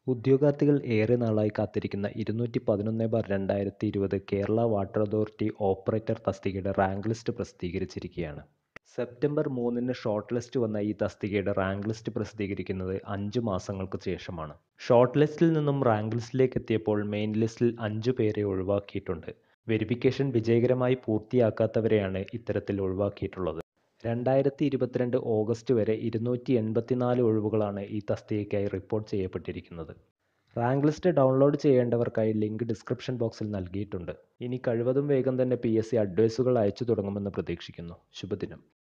ഉദ്യോഗാർത്ഥികൾ ഏറെ നാളായി കാത്തിരിക്കുന്ന ഇരുന്നൂറ്റി പതിനൊന്ന് ബാർ രണ്ടായിരത്തി ഇരുപത് കേരള വാട്ടർ അതോറിറ്റി ഓപ്പറേറ്റർ തസ്തികയുടെ റാങ്ക് ലിസ്റ്റ് പ്രസിദ്ധീകരിച്ചിരിക്കുകയാണ് സെപ്റ്റംബർ മൂന്നിന് ഷോർട്ട് ലിസ്റ്റ് വന്ന ഈ തസ്തികയുടെ റാങ്ക് ലിസ്റ്റ് പ്രസിദ്ധീകരിക്കുന്നത് അഞ്ച് മാസങ്ങൾക്ക് ശേഷമാണ് ഷോർട്ട് ലിസ്റ്റിൽ നിന്നും റാങ്ക് ലിസ്റ്റിലേക്ക് എത്തിയപ്പോൾ മെയിൻ ലിസ്റ്റിൽ അഞ്ചു പേരെ ഒഴിവാക്കിയിട്ടുണ്ട് വെരിഫിക്കേഷൻ വിജയകരമായി പൂർത്തിയാക്കാത്തവരെയാണ് ഇത്തരത്തിൽ ഒഴിവാക്കിയിട്ടുള്ളത് രണ്ടായിരത്തി ഇരുപത്തിരണ്ട് ഓഗസ്റ്റ് വരെ ഇരുന്നൂറ്റി എൺപത്തിനാല് ഒഴിവുകളാണ് ഈ തസ്തികയ്ക്കായി റിപ്പോർട്ട് ചെയ്യപ്പെട്ടിരിക്കുന്നത് റാങ്ക് ലിസ്റ്റ് ഡൗൺലോഡ് ചെയ്യേണ്ടവർക്കായി ലിങ്ക് ഡിസ്ക്രിപ്ഷൻ ബോക്സിൽ നൽകിയിട്ടുണ്ട് ഇനി കഴിവതും വേഗം തന്നെ പി എസ് സി അഡ്വൈസുകൾ അയച്ചു തുടങ്ങുമെന്ന് പ്രതീക്ഷിക്കുന്നു ശുഭദിനം